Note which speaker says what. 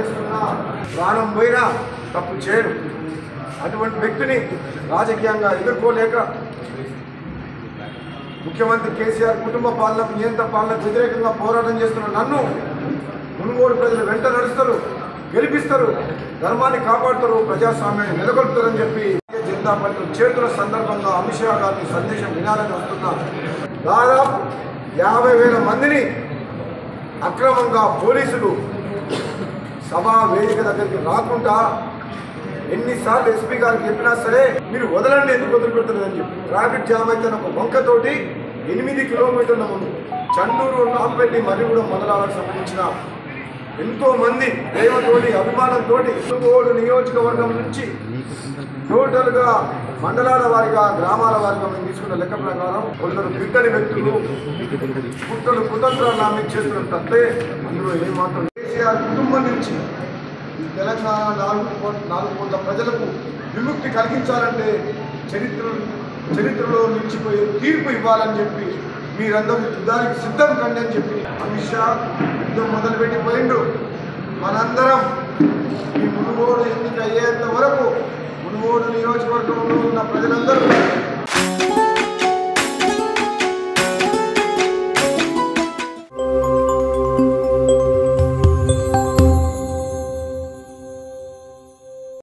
Speaker 1: చేసుకున్నా ప్రాణం పోయినా తప్పు చేయడు అటువంటి వ్యక్తిని రాజకీయంగా ఎదుర్కోలేక ముఖ్యమంత్రి కేసీఆర్ కుటుంబ పాలనకు నియంత పాలనకు వ్యతిరేకంగా పోరాటం చేస్తున్న నన్ను మునుగోడు ప్రజలు వెంట నడుస్తారు గెలిపిస్తారు ధర్మాన్ని కాపాడుతారు ప్రజాస్వామ్యాన్ని నెలకొల్పుతారని చెప్పి భారతీయ జనతా పార్టీ చేతుల సందర్భంగా అమిత్ షా గారి సందేశం వినాలని వస్తున్నా దాదాపు యాభై వేల మందిని అక్రమంగా పోలీసులు సభా వేదిక దగ్గరికి రాకుండా ఎన్నిసార్లు ఎస్పీ గారికి చెప్పినా సరే మీరు వదలండి ఎందుకు వదిలిపెడుతున్నారని చెప్పి ట్రాఫిక్ జామ్ అయితే ఒక వంకతోటి ఎనిమిది కిలోమీటర్ల ముందు చండూరు నాంపల్లి మరియు కూడా మండలాలకు సంబంధించిన ఎంతో మంది ప్రేమతోటి అభిమానంతో మునుగోడు నియోజకవర్గం నుంచి టోటల్గా మండలాల వారిగా గ్రామాల వారిగా మేము తీసుకున్న లెక్క ప్రకారం కొందరు బిడ్డని వ్యక్తులు కుట్రలు కుతంత్రాలు నామికి చేస్తున్నారు తప్పే అందులో ఏమాత్రం కేసీఆర్ కుటుంబం నుంచి ఈ తెలంగాణ నాలుగు కోట్ల నాలుగు కోట్ల ప్రజలకు విముక్తి కలిగించాలంటే చరిత్ర చరిత్రలో నిలిచిపోయే తీర్పు ఇవ్వాలని చెప్పి మీరందరూ యుద్ధానికి సిద్ధం కండి అని చెప్పి అమిత్ షా యుద్ధం మొదలుపెట్టి పోయిండు మనందరం ఈ మునుగోడు ఎన్నిక అయ్యేంత వరకు మునుగోడు నియోజకవర్గంలో ఉన్న ప్రజలందరూ